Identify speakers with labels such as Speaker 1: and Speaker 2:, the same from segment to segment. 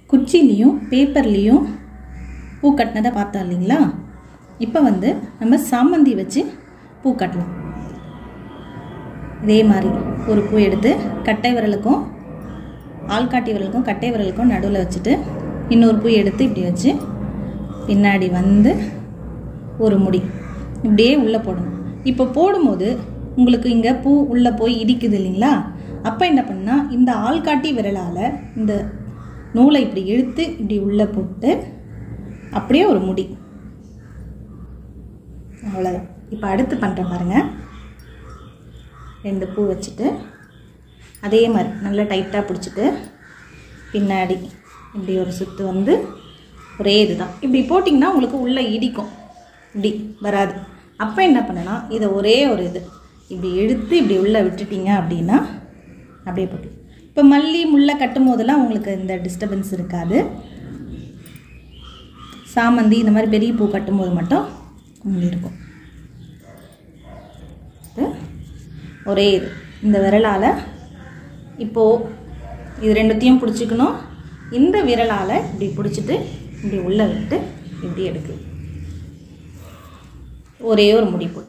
Speaker 1: குச்சிலையும் பேப்பர்லேயும் பூ கட்டினதை பார்த்தோம் இல்லைங்களா இப்போ வந்து நம்ம சாமந்தி வச்சு பூ கட்டலாம் இதே மாதிரி ஒரு பூ எடுத்து கட்டை விரலுக்கும் ஆள்காட்டி விரலுக்கும் கட்டை விரலுக்கும் நடுவில் வச்சுட்டு இன்னொரு பூ எடுத்து இப்படி வச்சு பின்னாடி வந்து ஒரு முடி இப்படியே உள்ளே போடணும் இப்போ போடும்போது உங்களுக்கு இங்கே பூ உள்ளே போய் இடிக்குது இல்லைங்களா அப்போ என்ன பண்ணால் இந்த ஆள்காட்டி விரலால் இந்த நூலை இப்படி இழுத்து இப்படி உள்ளே போட்டு அப்படியே ஒரு முடி அவ்வளோதான் இப்போ அடுத்து பண்ணுறேன் பாருங்கள் ரெண்டு பூ வச்சுட்டு அதே மாதிரி நல்லா டைட்டாக பிடிச்சிட்டு பின்னாடி இப்படி ஒரு சுற்று வந்து ஒரே இதுதான் இப்படி போட்டிங்கன்னா உங்களுக்கு உள்ளே இடிக்கும் இப்படி வராது அப்போ என்ன பண்ணலாம் இதை ஒரே ஒரு இது இப்படி இழுத்து இப்படி உள்ளே விட்டுட்டீங்க அப்படின்னா அப்படியே போட்டு இப்போ மல்லி முல்லை கட்டும் போதெல்லாம் உங்களுக்கு இந்த டிஸ்டர்பன்ஸ் இருக்காது சாமந்தி இந்த மாதிரி பெரிய பூ கட்டும்போது மட்டும் உங்களுக்கு இருக்கும் இது ஒரே இது இந்த விரலால் இப்போது இது ரெண்டுத்தையும் பிடிச்சிக்கணும் இந்த விரலால் இப்படி பிடிச்சிட்டு இப்படி உள்ளே விட்டு இப்படி எடுக்கு ஒரே ஒரு முடி போட்டு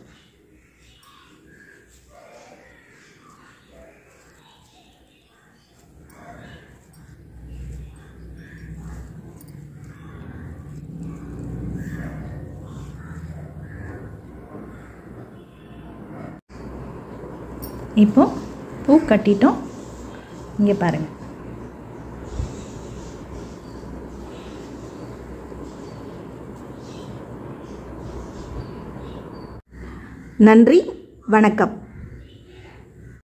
Speaker 1: இப்போ பூ கட்டிட்டோம் இங்கே பாருங்கள்
Speaker 2: நன்றி வணக்கம்